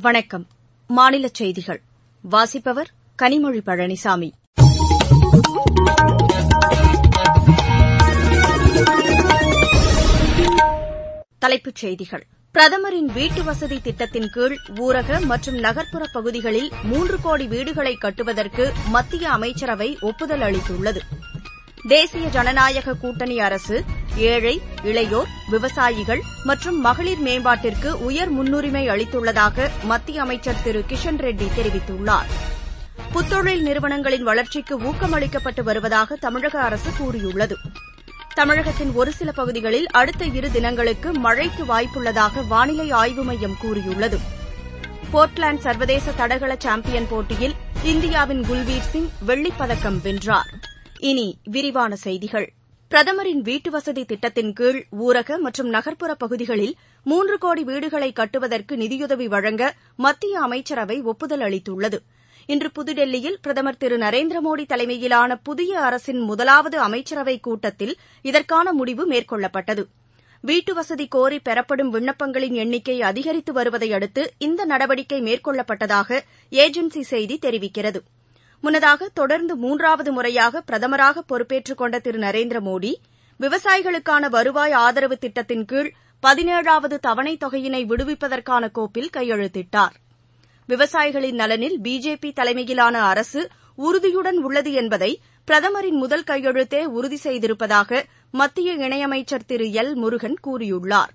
வணக்கம் மாநிலச் செய்திகள் வாசிப்பவர் கனிமொழி பழனிசாமி தலைப்புச் செய்திகள் பிரதமரின் வீட்டுவசதி திட்டத்தின் கீழ் ஊரக மற்றும் நகர்ப்புற பகுதிகளில் மூன்று கோடி வீடுகளை கட்டுவதற்கு மத்திய அமைச்சரவை ஒப்புதல் அளித்துள்ளது தேசிய ஜனநாயக கூட்டணி அரசு ஏழை இளையோர் விவசாயிகள் மற்றும் மகளிர் மேம்பாட்டிற்கு உயர் முன்னுரிமை அளித்துள்ளதாக மத்திய அமைச்சர் திரு கிஷன் ரெட்டி தெரிவித்துள்ளார் புத்தொழில் நிறுவனங்களின் வளர்ச்சிக்கு ஊக்கமளிக்கப்பட்டு வருவதாக தமிழக அரசு கூறியுள்ளது தமிழகத்தின் ஒரு சில பகுதிகளில் அடுத்த இரு தினங்களுக்கு மழைக்கு வாய்ப்புள்ளதாக வானிலை ஆய்வு மையம் கூறியுள்ளது போர்ட்லாந்து சர்வதேச தடகள சாம்பியன் போட்டியில் இந்தியாவின் குல்வீர் சிங் வெள்ளிப்பதக்கம் வென்றார் இனி விரிவான செய்திகள் பிரதமரின் வீட்டுவசதி திட்டத்தின் கீழ் ஊரக மற்றும் நகர்ப்புற பகுதிகளில் மூன்று கோடி வீடுகளை கட்டுவதற்கு நிதியுதவி வழங்க மத்திய அமைச்சரவை ஒப்புதல் அளித்துள்ளது இன்று புதுடெல்லியில் பிரதமர் திரு நரேந்திர மோடி தலைமையிலான புதிய அரசின் முதலாவது அமைச்சரவைக் கூட்டத்தில் இதற்கான முடிவு மேற்கொள்ளப்பட்டது வீட்டுவசதி கோரி பெறப்படும் விண்ணப்பங்களின் எண்ணிக்கை அதிகரித்து வருவதை அடுத்து இந்த நடவடிக்கை மேற்கொள்ளப்பட்டதாக ஏஜென்சி செய்தி தெரிவிக்கிறது முன்னதாக தொடர்ந்து மூன்றாவது முறையாக பிரதமராக பொறுப்பேற்றுக் கொண்ட திரு நரேந்திர மோடி விவசாயிகளுக்கான வருவாய் ஆதரவு திட்டத்தின் கீழ் பதினேழாவது தவணைத் தொகையினை விடுவிப்பதற்கான கோப்பில் கையெழுத்திட்டார் விவசாயிகளின் நலனில் பிஜேபி தலைமையிலான அரசு உறுதியுடன் உள்ளது என்பதை பிரதமரின் முதல் கையெழுத்தே உறுதி செய்திருப்பதாக மத்திய இணையமைச்சர் திரு எல் முருகன் கூறியுள்ளார்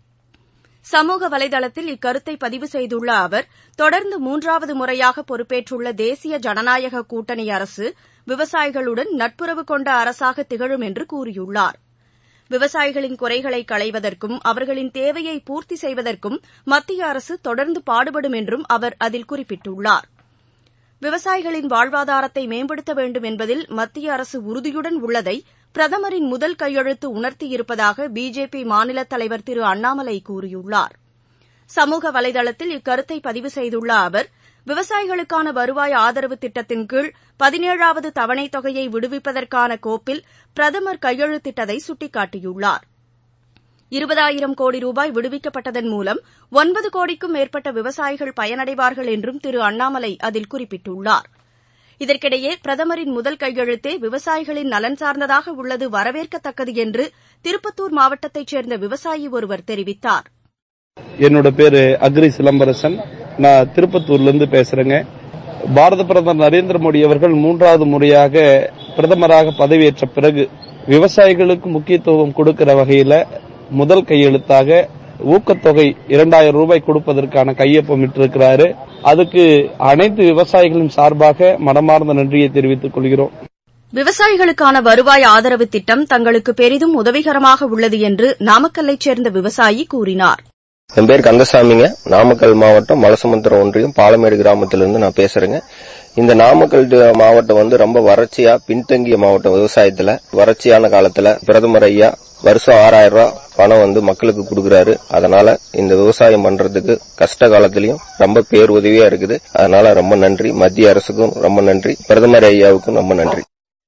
சமூக வலைதளத்தில் இக்கருத்தை பதிவு செய்துள்ள அவர் தொடர்ந்து மூன்றாவது முறையாக பொறுப்பேற்றுள்ள தேசிய ஜனநாயக கூட்டணி அரசு விவசாயிகளுடன் நட்புறவு கொண்ட அரசாக திகழும் என்று கூறியுள்ளார் விவசாயிகளின் குறைகளை களைவதற்கும் அவர்களின் தேவையை பூர்த்தி செய்வதற்கும் மத்திய அரசு தொடர்ந்து பாடுபடும் என்றும் அவர் அதில் குறிப்பிட்டுள்ளார் விவசாயிகளின் வாழ்வாதாரத்தை மேம்படுத்த வேண்டும் என்பதில் மத்திய அரசு உறுதியுடன் உள்ளதை பிரதமரின் முதல் கையெழுத்து உணர்த்தியிருப்பதாக பிஜேபி மாநில தலைவர் திரு அண்ணாமலை கூறியுள்ளார் சமூக வலைதளத்தில் இக்கருத்தை பதிவு செய்துள்ள அவர் விவசாயிகளுக்கான வருவாய் ஆதரவு திட்டத்தின் கீழ் பதினேழாவது தவணைத் தொகையை விடுவிப்பதற்கான கோப்பில் பிரதமர் கையெழுத்திட்டதை சுட்டிக்காட்டியுள்ளார் இருபதாயிரம் கோடி ரூபாய் விடுவிக்கப்பட்டதன் மூலம் ஒன்பது கோடிக்கும் மேற்பட்ட விவசாயிகள் பயனடைவார்கள் என்றும் திரு அண்ணாமலை அதில் குறிப்பிட்டுள்ளார் இதற்கிடையே பிரதமரின் முதல் கையெழுத்தே விவசாயிகளின் நலன் சார்ந்ததாக உள்ளது வரவேற்கத்தக்கது என்று திருப்பத்தூர் மாவட்டத்தைச் சேர்ந்த விவசாயி ஒருவர் தெரிவித்தார் என்னோட பேரு அக்ரி சிலம்பரசன் நான் திருப்பத்தூர்ல இருந்து பேசுறேங்க பாரத பிரதமர் நரேந்திர மோடி அவர்கள் மூன்றாவது முறையாக பிரதமராக பதவியேற்ற பிறகு விவசாயிகளுக்கு முக்கியத்துவம் கொடுக்கிற வகையில முதல் கையெழுத்தாக ஊக்கத்தொகை இரண்டாயிரம் ரூபாய் கொடுப்பதற்கான கையொப்பமிட்டிருக்கிறாரு அதுக்கு அனைத்து விவசாயிகளின் சார்பாக மனமார்ந்த நன்றியை தெரிவித்துக் கொள்கிறோம் விவசாயிகளுக்கான வருவாய் ஆதரவு திட்டம் தங்களுக்கு பெரிதும் உதவிகரமாக உள்ளது என்று நாமக்கல்லைச் சேர்ந்த விவசாயி கூறினார் என் பேர் கந்தசாமிங்க நாமக்கல் மாவட்டம் மலசமுத்திரம் ஒன்றியம் பாலமேடு கிராமத்திலிருந்து நான் பேசுறேங்க இந்த நாமக்கல் மாவட்டம் வந்து ரொம்ப வறட்சியா பின்தங்கிய மாவட்டம் விவசாயத்துல வறட்சியான காலத்துல பிரதமர் ஐயா வருஷம் ஆறாயிரம் ரூபாய் பணம் வந்து மக்களுக்கு கொடுக்கறாரு அதனால இந்த விவசாயம் பண்றதுக்கு கஷ்ட காலத்திலயும் ரொம்ப பேர் உதவியா இருக்குது அதனால ரொம்ப நன்றி மத்திய அரசுக்கும் ரொம்ப நன்றி பிரதமர் ஐயாவுக்கும் ரொம்ப நன்றி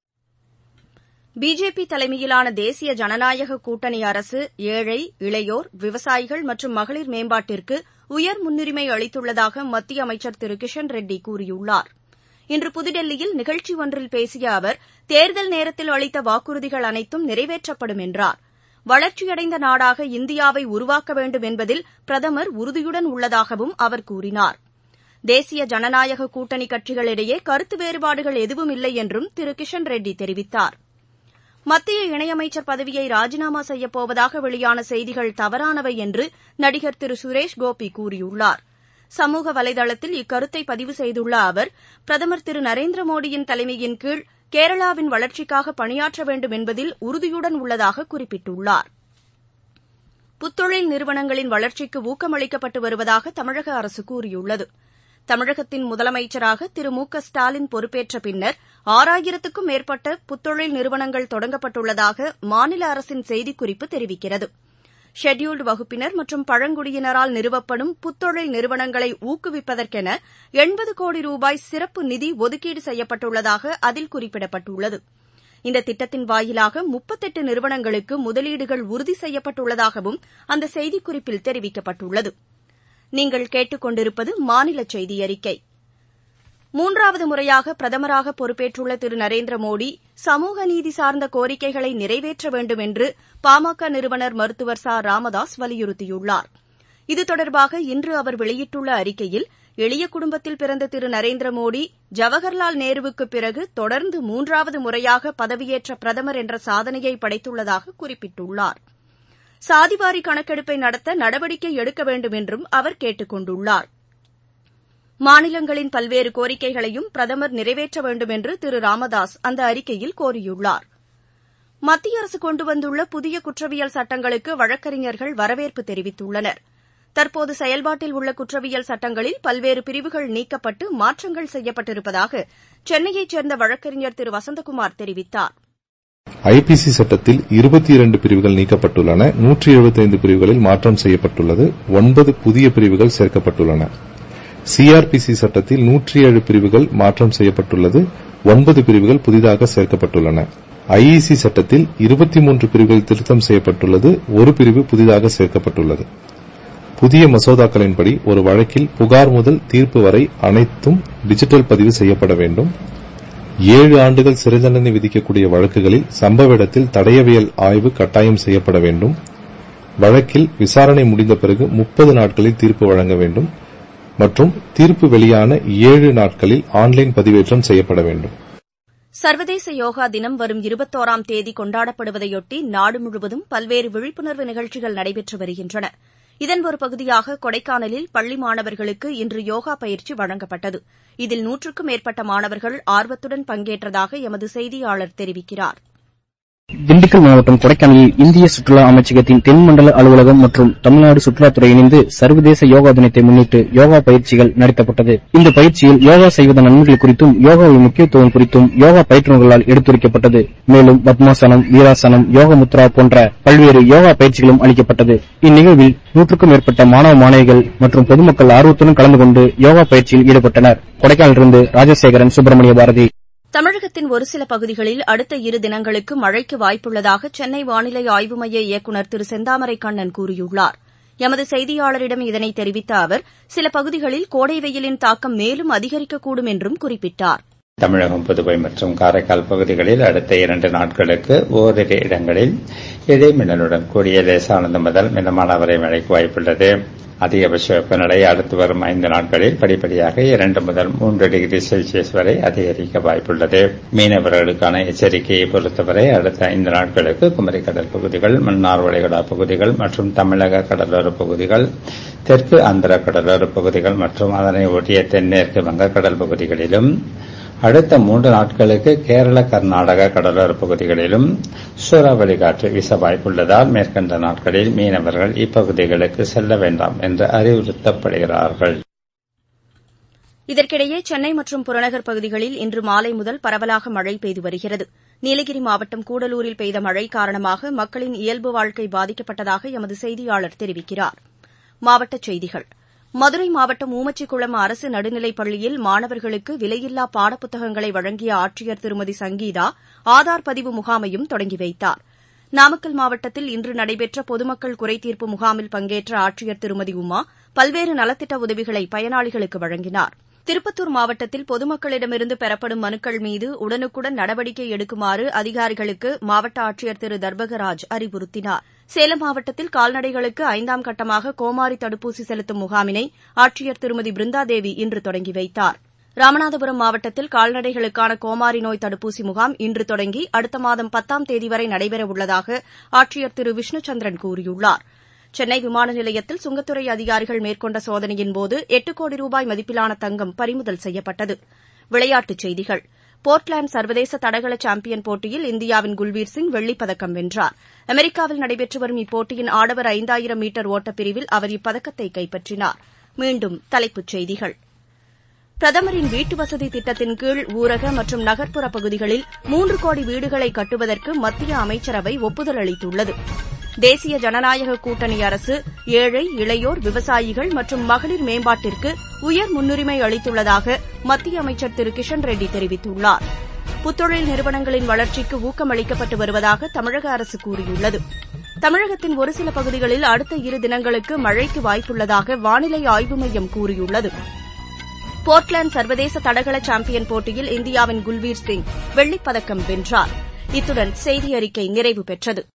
பிஜேபி தலைமையிலான தேசிய ஜனநாயக கூட்டணி அரசு ஏழை இளையோர் விவசாயிகள் மற்றும் மகளிர் மேம்பாட்டிற்கு உயர் முன்னுரிமை அளித்துள்ளதாக மத்திய அமைச்சர் திரு கிஷன் ரெட்டி கூறியுள்ளார் இன்று புதுடெல்லியில் நிகழ்ச்சி ஒன்றில் பேசிய அவர் தேர்தல் நேரத்தில் அளித்த வாக்குறுதிகள் அனைத்தும் நிறைவேற்றப்படும் என்றார் வளர்ச்சியடைந்த நாடாக இந்தியாவை உருவாக்க வேண்டும் என்பதில் பிரதமர் உறுதியுடன் உள்ளதாகவும் அவர் கூறினார் தேசிய ஜனநாயக கூட்டணி கட்சிகளிடையே கருத்து வேறுபாடுகள் எதுவும் இல்லை என்றும் திரு கிஷன் ரெட்டி தெரிவித்தார் மத்திய இணையமைச்சர் பதவியை ராஜினாமா செய்யப்போவதாக வெளியான செய்திகள் தவறானவை என்று நடிகர் திரு சுரேஷ் கோபி கூறியுள்ளார் சமூக வலைதளத்தில் இக்கருத்தை பதிவு செய்துள்ள அவர் பிரதமர் திரு நரேந்திர மோடியின் தலைமையின் கீழ் கேரளாவின் வளர்ச்சிக்காக பணியாற்ற வேண்டும் என்பதில் உறுதியுடன் உள்ளதாக குறிப்பிட்டுள்ளார் புத்தொழில் நிறுவனங்களின் வளர்ச்சிக்கு ஊக்கமளிக்கப்பட்டு வருவதாக தமிழக அரசு கூறியுள்ளது தமிழகத்தின் முதலமைச்சராக திரு மு க ஸ்டாலின் பொறுப்பேற்ற பின்னர் ஆறாயிரத்துக்கும் மேற்பட்ட புத்தொழில் நிறுவனங்கள் தொடங்கப்பட்டுள்ளதாக மாநில அரசின் செய்திக்குறிப்பு தெரிவிக்கிறது ஷெட்யூல்டு வகுப்பினர் மற்றும் பழங்குடியினரால் நிறுவப்படும் புத்தொழில் நிறுவனங்களை ஊக்குவிப்பதற்கென எண்பது கோடி ரூபாய் சிறப்பு நிதி ஒதுக்கீடு செய்யப்பட்டுள்ளதாக அதில் குறிப்பிடப்பட்டுள்ளது இந்த திட்டத்தின் வாயிலாக முப்பத்தெட்டு நிறுவனங்களுக்கு முதலீடுகள் உறுதி செய்யப்பட்டுள்ளதாகவும் அந்த செய்திக்குறிப்பில் தெரிவிக்கப்பட்டுள்ளது நீங்கள் கேட்டுக் கொண்டிருப்பது மாநில செய்தி அறிக்கை மூன்றாவது முறையாக பிரதமராக பொறுப்பேற்றுள்ள திரு நரேந்திர மோடி சமூக நீதி சார்ந்த கோரிக்கைகளை நிறைவேற்ற வேண்டும் என்று பாமக நிறுவனர் மருத்துவர் ச ராமதாஸ் வலியுறுத்தியுள்ளார் இது தொடர்பாக இன்று அவர் வெளியிட்டுள்ள அறிக்கையில் எளிய குடும்பத்தில் பிறந்த திரு நரேந்திர மோடி ஜவஹர்லால் நேருவுக்கு பிறகு தொடர்ந்து மூன்றாவது முறையாக பதவியேற்ற பிரதமர் என்ற சாதனையை படைத்துள்ளதாக குறிப்பிட்டுள்ளார் சாதிவாரி கணக்கெடுப்பை நடத்த நடவடிக்கை எடுக்க வேண்டும் என்றும் அவர் கேட்டுக் கொண்டுள்ளார் மாநிலங்களின் பல்வேறு கோரிக்கைகளையும் பிரதமர் நிறைவேற்ற வேண்டும் என்று திரு ராமதாஸ் அந்த அறிக்கையில் கோரியுள்ளார் மத்திய அரசு கொண்டு வந்துள்ள புதிய குற்றவியல் சட்டங்களுக்கு வழக்கறிஞர்கள் வரவேற்பு தெரிவித்துள்ளனர் தற்போது செயல்பாட்டில் உள்ள குற்றவியல் சட்டங்களில் பல்வேறு பிரிவுகள் நீக்கப்பட்டு மாற்றங்கள் செய்யப்பட்டிருப்பதாக சென்னையைச் சேர்ந்த வழக்கறிஞர் திரு வசந்தகுமார் தெரிவித்தார் ஐபிசி சட்டத்தில் இருபத்தி இரண்டு பிரிவுகள் நீக்கப்பட்டுள்ளன நூற்றி எழுபத்தைந்து பிரிவுகளில் மாற்றம் செய்யப்பட்டுள்ளது ஒன்பது புதிய பிரிவுகள் சேர்க்கப்பட்டுள்ளன சிஆர்பிசி சட்டத்தில் நூற்றி ஏழு பிரிவுகள் மாற்றம் செய்யப்பட்டுள்ளது ஒன்பது பிரிவுகள் புதிதாக சேர்க்கப்பட்டுள்ளன ஐஇசி சட்டத்தில் இருபத்தி மூன்று பிரிவுகள் திருத்தம் செய்யப்பட்டுள்ளது ஒரு பிரிவு புதிதாக சேர்க்கப்பட்டுள்ளது புதிய மசோதாக்களின்படி ஒரு வழக்கில் புகார் முதல் தீர்ப்பு வரை அனைத்தும் டிஜிட்டல் பதிவு செய்யப்பட வேண்டும் ஏழு ஆண்டுகள் சிறை தண்டனை விதிக்கக்கூடிய வழக்குகளில் சம்பவ இடத்தில் தடயவியல் ஆய்வு கட்டாயம் செய்யப்பட வேண்டும் வழக்கில் விசாரணை முடிந்த பிறகு முப்பது நாட்களில் தீர்ப்பு வழங்க வேண்டும் மற்றும் தீர்ப்பு வெளியான ஏழு நாட்களில் ஆன்லைன் பதிவேற்றம் செய்யப்பட வேண்டும் சர்வதேச யோகா தினம் வரும் இருபத்தோராம் தேதி கொண்டாடப்படுவதையொட்டி நாடு முழுவதும் பல்வேறு விழிப்புணர்வு நிகழ்ச்சிகள் நடைபெற்று வருகின்றன இதன் ஒரு பகுதியாக கொடைக்கானலில் பள்ளி மாணவர்களுக்கு இன்று யோகா பயிற்சி வழங்கப்பட்டது இதில் நூற்றுக்கும் மேற்பட்ட மாணவர்கள் ஆர்வத்துடன் பங்கேற்றதாக எமது செய்தியாளர் தெரிவிக்கிறார் திண்டுக்கல் மாவட்டம் கொடைக்கானலில் இந்திய சுற்றுலா அமைச்சகத்தின் தென்மண்டல அலுவலகம் மற்றும் தமிழ்நாடு சுற்றுலாத்துறை இணைந்து சர்வதேச யோகா தினத்தை முன்னிட்டு யோகா பயிற்சிகள் நடத்தப்பட்டது இந்த பயிற்சியில் யோகா செய்வதன் நன்மைகள் குறித்தும் யோகாவின் முக்கியத்துவம் குறித்தும் யோகா பயிற்றுநர்களால் எடுத்துரைக்கப்பட்டது மேலும் பத்மாசனம் வீராசனம் யோக முத்ரா போன்ற பல்வேறு யோகா பயிற்சிகளும் அளிக்கப்பட்டது இந்நிகழ்வில் நூற்றுக்கும் மேற்பட்ட மாணவ மாணவிகள் மற்றும் பொதுமக்கள் ஆர்வத்துடன் கலந்து கொண்டு யோகா பயிற்சியில் ஈடுபட்டனர் கொடைக்கானலிருந்து ராஜசேகரன் சுப்பிரமணிய பாரதி தமிழகத்தின் ஒரு சில பகுதிகளில் அடுத்த இரு தினங்களுக்கு மழைக்கு வாய்ப்புள்ளதாக சென்னை வானிலை ஆய்வு மைய இயக்குநர் திரு செந்தாமரை கண்ணன் கூறியுள்ளார் எமது செய்தியாளரிடம் இதனை தெரிவித்த அவர் சில பகுதிகளில் கோடை வெயிலின் தாக்கம் மேலும் அதிகரிக்கக்கூடும் என்றும் குறிப்பிட்டார் தமிழகம் புதுவை மற்றும் காரைக்கால் பகுதிகளில் அடுத்த இரண்டு நாட்களுக்கு ஓரிரு இடங்களில் இடைமின்னலுடன் கூடிய லேசானது முதல் மிதமான வரை மழைக்கு வாய்ப்புள்ளது அதிகபட்ச வெப்பநிலை அடுத்து வரும் ஐந்து நாட்களில் படிப்படியாக இரண்டு முதல் மூன்று டிகிரி செல்சியஸ் வரை அதிகரிக்க வாய்ப்புள்ளது மீனவர்களுக்கான எச்சரிக்கையை பொறுத்தவரை அடுத்த ஐந்து நாட்களுக்கு குமரி கடல் பகுதிகள் மன்னார் வளைகுடா பகுதிகள் மற்றும் தமிழக கடலோர பகுதிகள் தெற்கு ஆந்திர கடலோர பகுதிகள் மற்றும் அதனை ஒட்டிய தென்மேற்கு வங்கக்கடல் பகுதிகளிலும் அடுத்த மூன்று நாட்களுக்கு கேரள கர்நாடக கடலோர பகுதிகளிலும் சூறாவளி காற்று வீச வாய்ப்புள்ளதால் மேற்கண்ட நாட்களில் மீனவர்கள் இப்பகுதிகளுக்கு செல்ல வேண்டாம் என்று அறிவுறுத்தப்படுகிறார்கள் இதற்கிடையே சென்னை மற்றும் புறநகர் பகுதிகளில் இன்று மாலை முதல் பரவலாக மழை பெய்து வருகிறது நீலகிரி மாவட்டம் கூடலூரில் பெய்த மழை காரணமாக மக்களின் இயல்பு வாழ்க்கை பாதிக்கப்பட்டதாக எமது செய்தியாளர் தெரிவிக்கிறார் மாவட்டச் செய்திகள் மதுரை மாவட்டம் ஊமச்சிக்குளம் அரசு நடுநிலைப் பள்ளியில் மாணவர்களுக்கு விலையில்லா பாடப்புத்தகங்களை வழங்கிய ஆட்சியர் திருமதி சங்கீதா ஆதார் பதிவு முகாமையும் தொடங்கி வைத்தார் நாமக்கல் மாவட்டத்தில் இன்று நடைபெற்ற பொதுமக்கள் குறைதீர்ப்பு முகாமில் பங்கேற்ற ஆட்சியர் திருமதி உமா பல்வேறு நலத்திட்ட உதவிகளை பயனாளிகளுக்கு வழங்கினார் திருப்பத்தூர் மாவட்டத்தில் பொதுமக்களிடமிருந்து பெறப்படும் மனுக்கள் மீது உடனுக்குடன் நடவடிக்கை எடுக்குமாறு அதிகாரிகளுக்கு மாவட்ட ஆட்சியர் திரு தர்பகராஜ் அறிவுறுத்தினார் சேலம் மாவட்டத்தில் கால்நடைகளுக்கு ஐந்தாம் கட்டமாக கோமாரி தடுப்பூசி செலுத்தும் முகாமினை ஆட்சியர் திருமதி பிருந்தாதேவி இன்று தொடங்கி வைத்தார் ராமநாதபுரம் மாவட்டத்தில் கால்நடைகளுக்கான கோமாரி நோய் தடுப்பூசி முகாம் இன்று தொடங்கி அடுத்த மாதம் பத்தாம் தேதி வரை நடைபெறவுள்ளதாக ஆட்சியர் திரு விஷ்ணுச்சந்திரன் கூறியுள்ளார் சென்னை விமான நிலையத்தில் சுங்கத்துறை அதிகாரிகள் மேற்கொண்ட சோதனையின்போது எட்டு கோடி ரூபாய் மதிப்பிலான தங்கம் பறிமுதல் செய்யப்பட்டது விளையாட்டுச் செய்திகள் போர்ட்லாந்து சர்வதேச தடகள சாம்பியன் போட்டியில் இந்தியாவின் குல்வீர் சிங் வெள்ளிப்பதக்கம் வென்றார் அமெரிக்காவில் நடைபெற்று வரும் இப்போட்டியின் ஆடவர் ஐந்தாயிரம் மீட்டர் ஓட்டப்பிரிவில் அவர் இப்பதக்கத்தை கைப்பற்றினார் மீண்டும் தலைப்புச் செய்திகள் பிரதமரின் வீட்டுவசதி திட்டத்தின் கீழ் ஊரக மற்றும் நகர்ப்புற பகுதிகளில் மூன்று கோடி வீடுகளை கட்டுவதற்கு மத்திய அமைச்சரவை ஒப்புதல் அளித்துள்ளது தேசிய ஜனநாயக கூட்டணி அரசு ஏழை இளையோர் விவசாயிகள் மற்றும் மகளிர் மேம்பாட்டிற்கு உயர் முன்னுரிமை அளித்துள்ளதாக மத்திய அமைச்சர் திரு கிஷன் ரெட்டி தெரிவித்துள்ளார் புத்தொழில் நிறுவனங்களின் வளர்ச்சிக்கு ஊக்கமளிக்கப்பட்டு வருவதாக தமிழக அரசு கூறியுள்ளது தமிழகத்தின் ஒரு சில பகுதிகளில் அடுத்த இரு தினங்களுக்கு மழைக்கு வாய்ப்புள்ளதாக வானிலை ஆய்வு மையம் கூறியுள்ளது போர்ட்லாந்து சர்வதேச தடகள சாம்பியன் போட்டியில் இந்தியாவின் குல்வீர் சிங் வெள்ளிப் பதக்கம் வென்றார் இத்துடன் செய்தி அறிக்கை நிறைவு பெற்றது